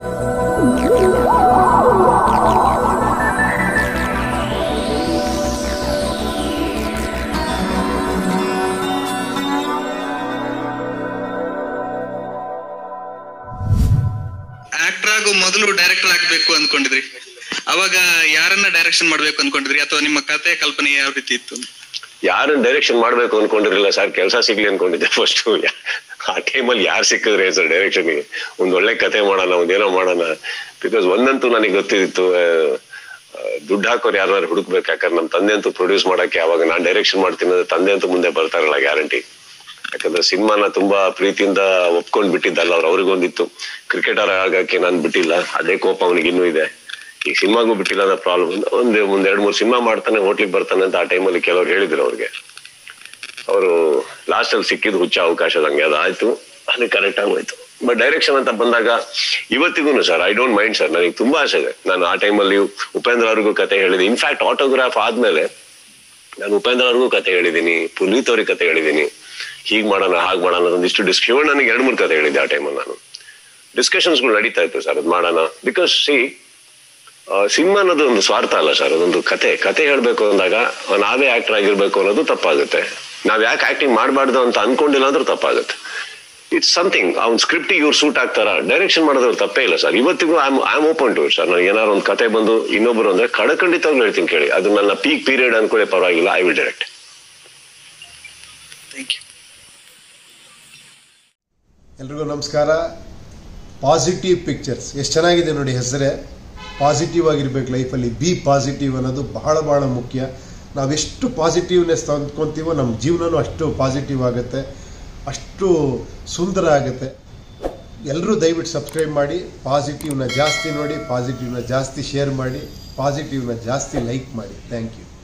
actor ಆಗೋ ಮೊದಲು director ಆಗ್ಬೇಕು ಅನ್ಕೊಂಡಿದ್ರಿ ಅವಾಗ ಯಾರನ್ನ ಡೈರೆಕ್ಷನ್ ಮಾಡ್ಬೇಕು ಅನ್ಕೊಂಡಿದ್ರಿ ಅಥವಾ ನಿಮ್ಮ ಕತೆ ಕಲ್ಪನೆ ಯಾವ ರೀತಿ ಇತ್ತು ಯಾರನ್ನ ಡೈರೆಕ್ಷನ್ ಮಾಡ್ಬೇಕು ಅನ್ಕೊಂಡಿರ್ಲಿಲ್ಲ ಸರ್ ಕೆಲಸ ಸಿಗ್ಲಿ ಅನ್ಕೊಂಡಿದ್ದೆ ಫಸ್ಟ್ ಆ ಟೈಮಲ್ಲಿ ಯಾರು ಸಿಕ್ಕಿದ್ರೆ ಸರ್ ಡೈರೆಕ್ಷನ್ಗೆ ಒಂದ್ ಒಳ್ಳೆ ಕತೆ ಮಾಡೋಣ ಒಂದೇನೋ ಮಾಡೋಣ ಬಿಕಾಸ್ ಒಂದಂತೂ ನನಗೆ ಗೊತ್ತಿತ್ತು ಆ, ಆ, ದುಡ್ಡು ಹಾಕೋರು ಯಾರು ಹುಡುಕ್ಬೇಕು ಯಾಕಂದ್ರೆ ನಮ್ಮ ತಂದೆ ಅಂತೂ ಪ್ರೊಡ್ಯೂಸ್ ಮಾಡಕ್ಕೆ ಅವಾಗ ನಾನು ಡೈರೆಕ್ಷನ್ ಮಾಡ್ತೀನಿ ಅಂದ್ರೆ ತಂದೆ ಅಂತೂ ಮುಂದೆ ಬರ್ತಾರಲ್ಲ ಗ್ಯಾರಂಟಿ ಯಾಕಂದ್ರೆ ಸಿನಿಮಾನ ತುಂಬಾ ಪ್ರೀತಿಯಿಂದ ಒಪ್ಕೊಂಡ್ ಬಿಟ್ಟಿದ್ದಲ್ಲ ಅವ್ರು ಅವ್ರಿಗೊಂದಿತ್ತು ಕ್ರಿಕೆಟರ್ ಆಗಕ್ಕೆ ನಾನು ಬಿಟ್ಟಿಲ್ಲ ಅದೇ ಕೋಪ ಅವನಿಗೆ ಇನ್ನೂ ಇದೆ ಈ ಸಿನಿಮಾಗೂ ಬಿಟ್ಟಿಲ್ಲ ಅನ್ನೋ ಪ್ರಾಬ್ಲಮ್ ಒಂದ್ ಒಂದ್ ಎರಡ್ ಮೂರ್ ಸಿನಿಮಾ ಮಾಡ್ತಾನೆ ಹೋಟ್ಲಿಗೆ ಬರ್ತಾನೆ ಅಂತ ಆ ಟೈಮಲ್ಲಿ ಕೆಲವ್ರು ಹೇಳಿದ್ರು ಅವ್ರಿಗೆ ಅವರು ಲಾಸ್ಟ್ ಅಲ್ಲಿ ಸಿಕ್ಕಿದ್ ಹುಚ್ಚ ಅವಕಾಶ ನಂಗೆ ಅದಾಯ್ತು ಅದು ಕರೆಕ್ಟ್ ಆಗೋಯ್ತು ಬಟ್ ಡೈರೆಕ್ಷನ್ ಅಂತ ಬಂದಾಗ ಇವತ್ತಿಗೂ sir I don't mind sir ನನಗೆ ತುಂಬಾ ಆಸೆ ಇದೆ ನಾನು ಆ ಟೈಮಲ್ಲಿ ಉಪೇಂದ್ರ ಅವ್ರಿಗೂ ಕತೆ ಹೇಳಿದೆ ಇನ್ಫ್ಯಾಕ್ಟ್ ಆಟೋಗ್ರಾಫ್ ಆದ್ಮೇಲೆ ನಾನು ಉಪೇಂದ್ರ ಅವ್ರಿಗೂ ಕತೆ ಹೇಳಿದ್ದೀನಿ ಪುನೀತ್ ಅವ್ರಿಗೆ ಕತೆ ಹೇಳಿದ್ದೀನಿ ಹೀಗ್ ಮಾಡೋಣ ಹಾಗ್ ಮಾಡೋಣ ಒಂದಿಷ್ಟು ಡಿಸ್ ಶಿವಣ್ಣ ನನಗೆ ಎರಡು ಮೂರು ಕತೆ ಹೇಳಿದ್ದೆ ಆ ಟೈಮಲ್ಲಿ ನಾನು ಡಿಸ್ಕಷನ್ಸ್ಗಳು ನಡೀತಾ ಇತ್ತು ಸರ್ ಅದು ಮಾಡೋಣ ಬಿಕಾಸ್ ಸಿ ಸಿನಿಮಾ ಅನ್ನೋದು ಒಂದು ಸ್ವಾರ್ಥ ಅಲ್ಲ ಸರ್ ಅದೊಂದು ಕತೆ ಕತೆ ಹೇಳ್ಬೇಕು ಅಂದಾಗ ನಾವೇ ಆಕ್ಟರ್ ಆಗಿರ್ಬೇಕು ಅನ್ನೋದು ತಪ್ಪಾಗುತ್ತೆ ನಾವ್ ಯಾಕೆ ಆಕ್ಟಿಂಗ್ ಮಾಡಬಾರ್ದು ಅಂತ ಅನ್ಕೊಂಡಿಲ್ಲ ಅಂದ್ರೂ ತಪ್ಪಾಗುತ್ತೆ ಇಟ್ಸ್ ಸಮಥಿಂಗ್ ಅವ್ನ ಸ್ಕ್ರಿಪ್ಟ್ ಇವ್ರು ಸೂಟ್ ಆಗ್ತಾರ ಡೈರೆಕ್ಷನ್ ಮಾಡೋದ್ರ ತಪ್ಪೇ ಇಲ್ಲ ಸರ್ ಇವತ್ತಿಗೂ I am open to sir ನನಗೆ ಏನಾದ್ರು ಒಂದು ಕತೆ ಬಂದು ಇನ್ನೊಬ್ರು ಅಂದ್ರೆ ಖಡಖಂಡಿತವಾಗ್ಲೂ ಹೇಳ್ತೀನಿ ಕೇಳಿ ಅದು ನನ್ನ ಪೀಕ್ ಪೀರಿಯಡ್ ಅನ್ಕೊಳ್ಳಿ ಪರವಾಗಿಲ್ಲ I will direct thank you ಎಲ್ರಿಗೂ ನಮಸ್ಕಾರ ಪಾಸಿಟಿವ್ ಪಿಕ್ಚರ್ಸ್ ಎಷ್ಟು ಚೆನ್ನಾಗಿದೆ ನೋಡಿ ಹೆಸರೇ ಪಾಸಿಟಿವ್ ಆಗಿರ್ಬೇಕು ಲೈಫಲ್ಲಿ ಬಿ ಪಾಸಿಟಿವ್ ಅನ್ನೋದು ಬಹಳ ಬಹಳ ಮುಖ್ಯ ನಾವೆಷ್ಟು ಪಾಸಿಟಿವ್ನೆಸ್ ತಂದ್ಕೊತೀವೋ ನಮ್ಮ ಜೀವನನೂ ಅಷ್ಟು ಪಾಸಿಟಿವ್ ಆಗುತ್ತೆ ಅಷ್ಟು ಸುಂದರ ಆಗುತ್ತೆ ಎಲ್ಲರೂ ದಯವಿಟ್ಟು ಸಬ್ಸ್ಕ್ರೈಬ್ ಮಾಡಿ ಪಾಸಿಟಿವ್ನ ಜಾಸ್ತಿ ನೋಡಿ ಪಾಸಿಟಿವ್ನ ಜಾಸ್ತಿ ಶೇರ್ ಮಾಡಿ ಪಾಸಿಟಿವ್ನ ಜಾಸ್ತಿ ಲೈಕ್ ಮಾಡಿ ಥ್ಯಾಂಕ್ ಯು